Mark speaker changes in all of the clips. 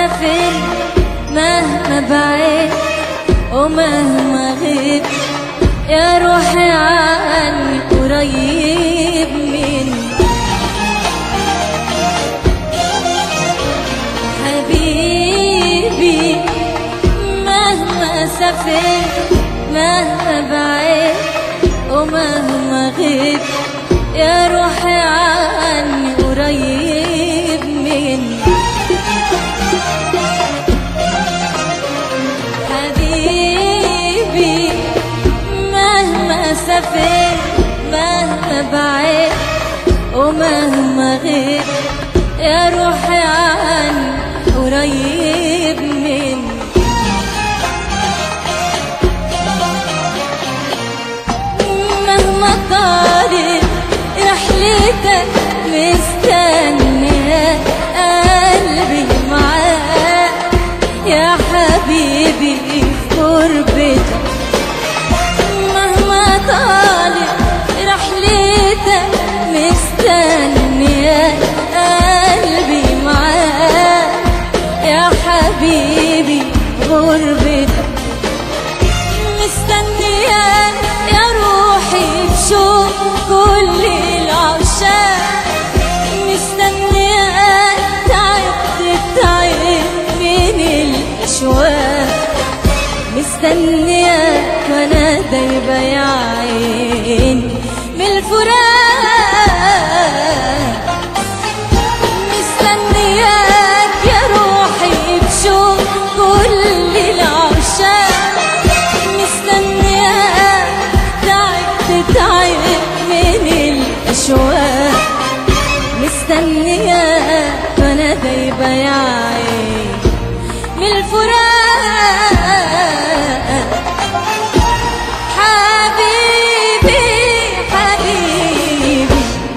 Speaker 1: سافر مهما بعيد ومهما غيب يا روحي عني قريب مني حبيبي مهما سافر مهما بعيد ومهما غيب يا روحي عني قريب مني حبيبي مهما سافر مهما بعيد ومهما غيب يا روحي عني قريب مني مهما طالت رحلتك مستنية قلبي معاك يا حبيبي في غربتك مهما طالت رحلتك مستنية قلبي معاك يا حبيبي في غربتك مستنياك يا روحي بشوق كل العشاق مستنياك تعبت تعب من الأشواق مستنياك وانا دايبة يا عيني من الفراق مستنياك يا روحي بشوق كل العشاق مستنياك تعبت تعب من الأشواق مستنياك وانا دايبة يا عيني من الفراق حبيبي حبيبي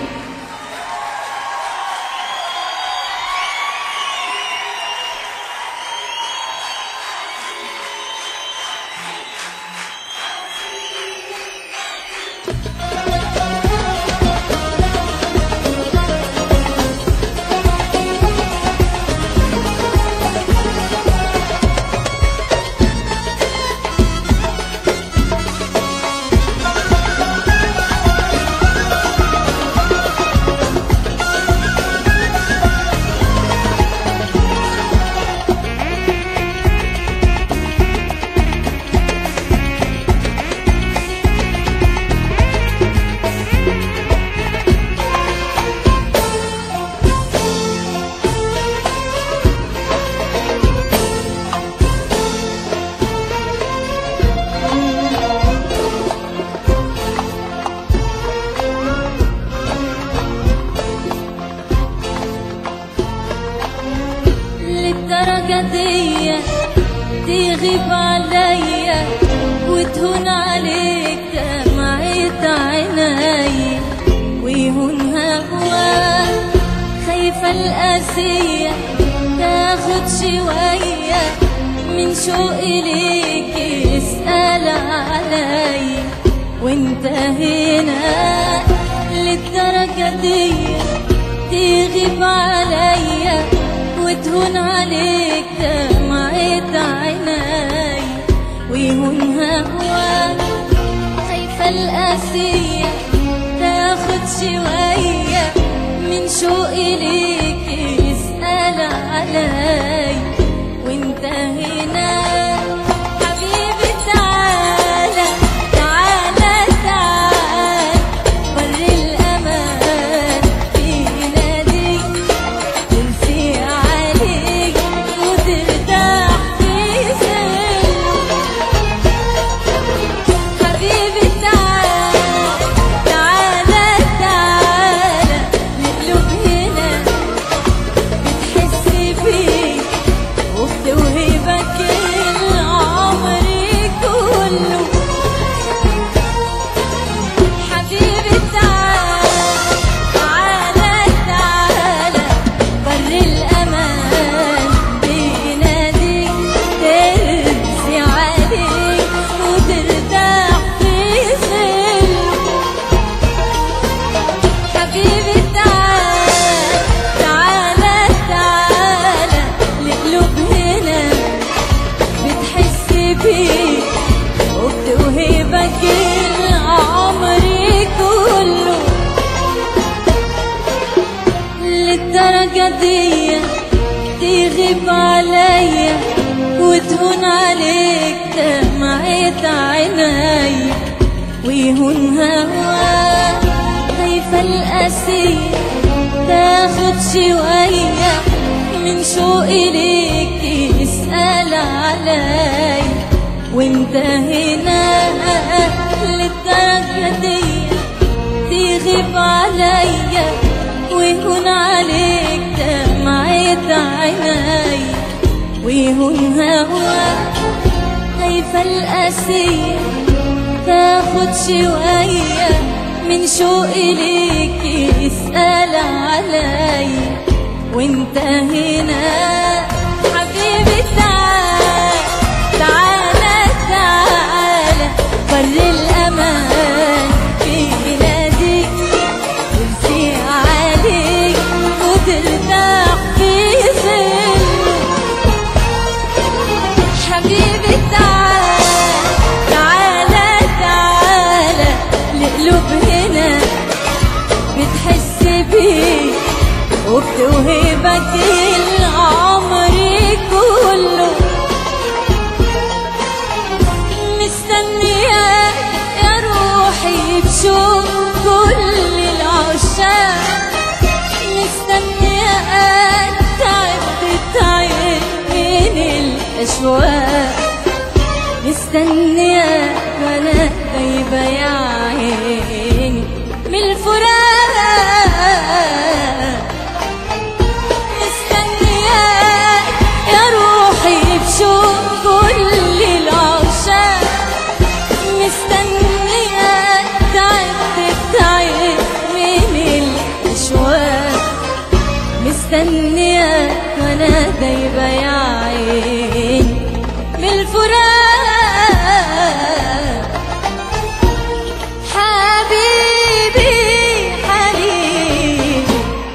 Speaker 1: للدرجة دي تغيب عليا وتهون عليك دمعة عيني ويهون هواك خايفة القاسية تاخد شوية من شوقي ليك اسأل علي وانت هنا للدرجة دي تغيب عليا وتهون عليك دمعة عيني ويهون هواك خايفة القاسية تاخد شوية من شوقي ليك يسأل علي وانت هنا حبيبي تعالى تعالى تعالى بر الأمان فينا دي تنسي عليك وترتاح في سلم حبيبي تعالى تعالى تعالى نقلب هنا بتحس بيه بيك وبتوهبك عمري كله للدرجة دي تغيب عليا وتهون عليك دمعة عيني ويهون هواك خايفة القاسية تاخد شوية من شوقي ليك يسأل علي وانت هنا للدرجة دي تغيب عليا ويهون عليك دمعة عيني ويهون هواك خايفة القاسية تاخد شوية من شوقي ليك يسأل علي وانت هنا حبيبي تعال تعالى تعالى بر الأمان في ناديك ترسي عليك وترتاح في ظله حبيبي تعال تعالى تعالى لقلوب هنا بتحس بيه وبتوهبك العمر كله مستنية يا روحي بشوق كل العشاق مستنية تعب تعب من الأشواق مستنية وأنا غايبة يا عيني من الفراق مستنية يا روحي بشوق كل العشاق مستنية تعبت تعب من الأشواق مستنية وأنا دايبة يا عيني من الفراق حبيبي حبيبي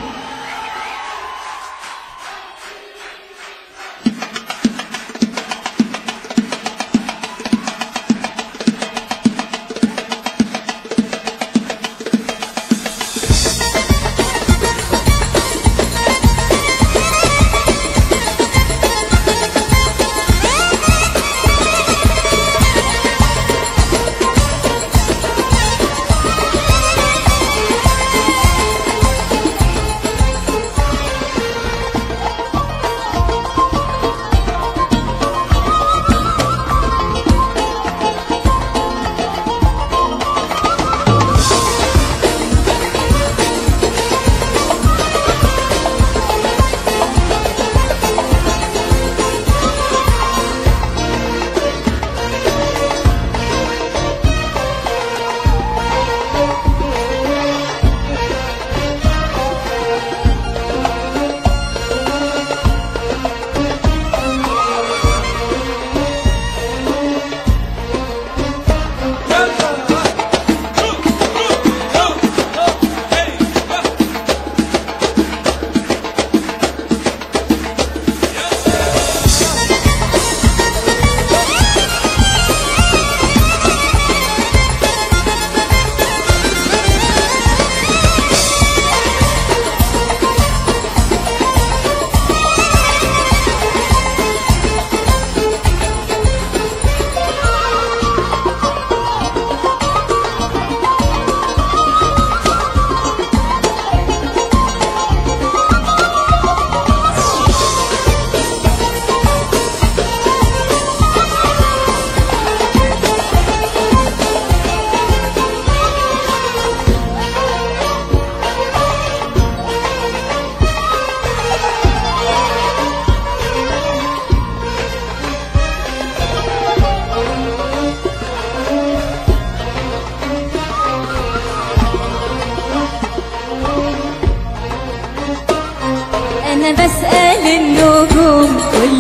Speaker 1: أنا بسأل النجوم كل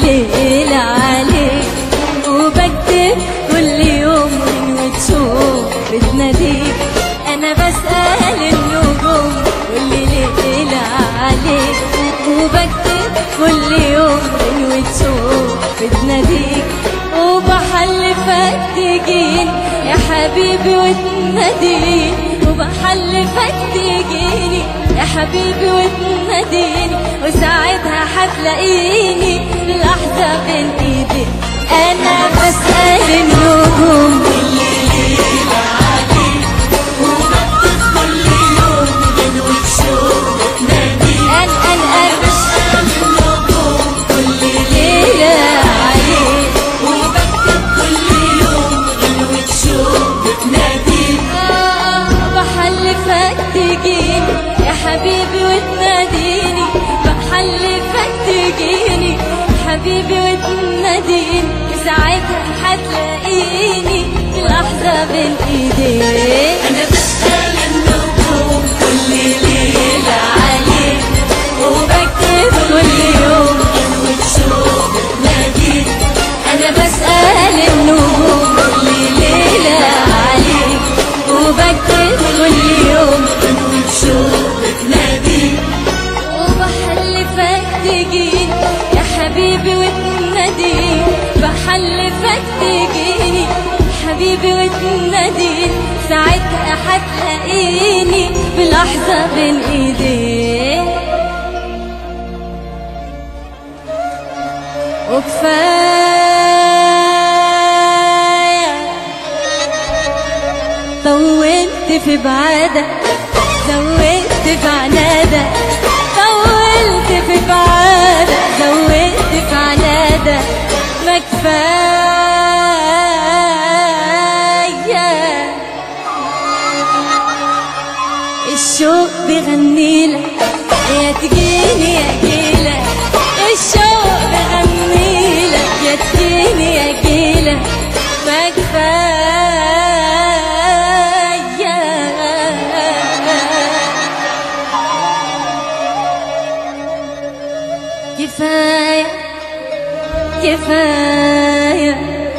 Speaker 1: ليلة عليك وبكتب كل يوم من وتشوف بتناديك أنا بسأل النجوم كل ليلة عليك وبكتب كل يوم من وتشوف بتناديك وبحب بحلفك تجيني يا حبيبي وتناديني وبحلفك تجيني يا حبيبي وتناديني وساعتها هتلاقيني لحظة بين ايدي انا بسأل النجوم أن أن أن كل ليلة عليك آه، بحلفك تجيني يا حبيبي وتناديني بحلفك تجيني يا حبيبي وتناديني ساعتها هتلاقيني في لحظة بين ايديك
Speaker 2: أنا بسأل النجوم كل ليلة عليك
Speaker 1: وبكتب كل يوم
Speaker 2: غنوة شوق بتناديك
Speaker 1: انا بسأل النجوم كل ليلة عليك وبكتب كل يوم
Speaker 2: غنوة شوق بتناديك
Speaker 1: وبحلفك تجيني يا حبيبي وتناديني بحلفك تجيني حبيبي وتناديني ساعتها هتلاقيني بلحظة بين ايديك وكفاية طولت في بعادك زودت في عنادك طولت في بعادك زودت في عنادك ما كفاية الشوق بيغنيلك يا تجيني يا جيلك الشوق بيغنيلك يا تجيني يا جيلك ما كفاية كفاية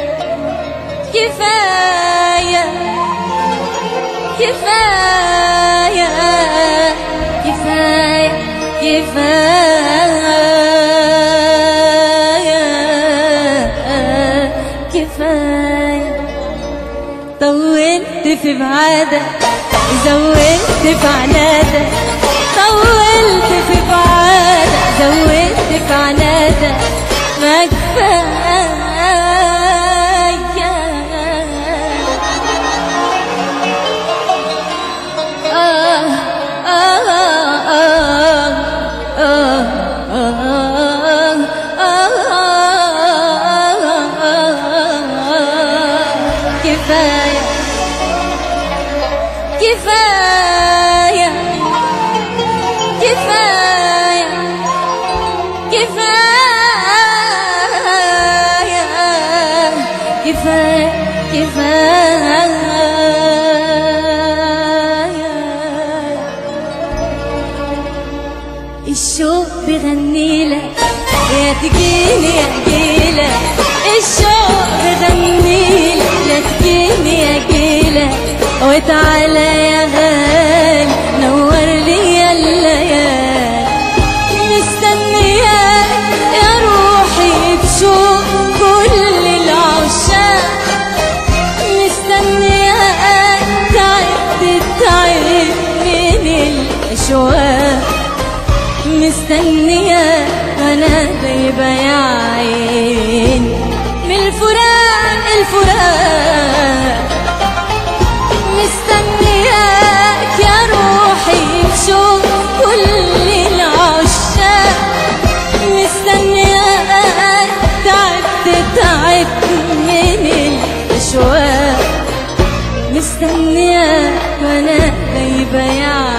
Speaker 1: كفاية كفاية كفاية كفاية كفاية كفاية طولت في بعادك زودت في عنادك طولت في بعادك زودت في عنادك ما كفاية آه آه آه آه كفاية كفاية كفاية كفاية كفاية كفاية الشوق بغنيلك يا تجيني يا جيلك الشوق بغنيلك لا تجيني يا جيلك وتعالى يا غالي نور لي يا الليالي مستنياك يا روحي بشوق كل العشاق مستنياك تعبت تعب من الأشواق مستنية أنا غايبة يا عين من الفراق الفراق مستنياك يا روحي بشوق كل العشاق مستنياك تعبت تعبت من الأشواق مستنياك وأنا غايبة يا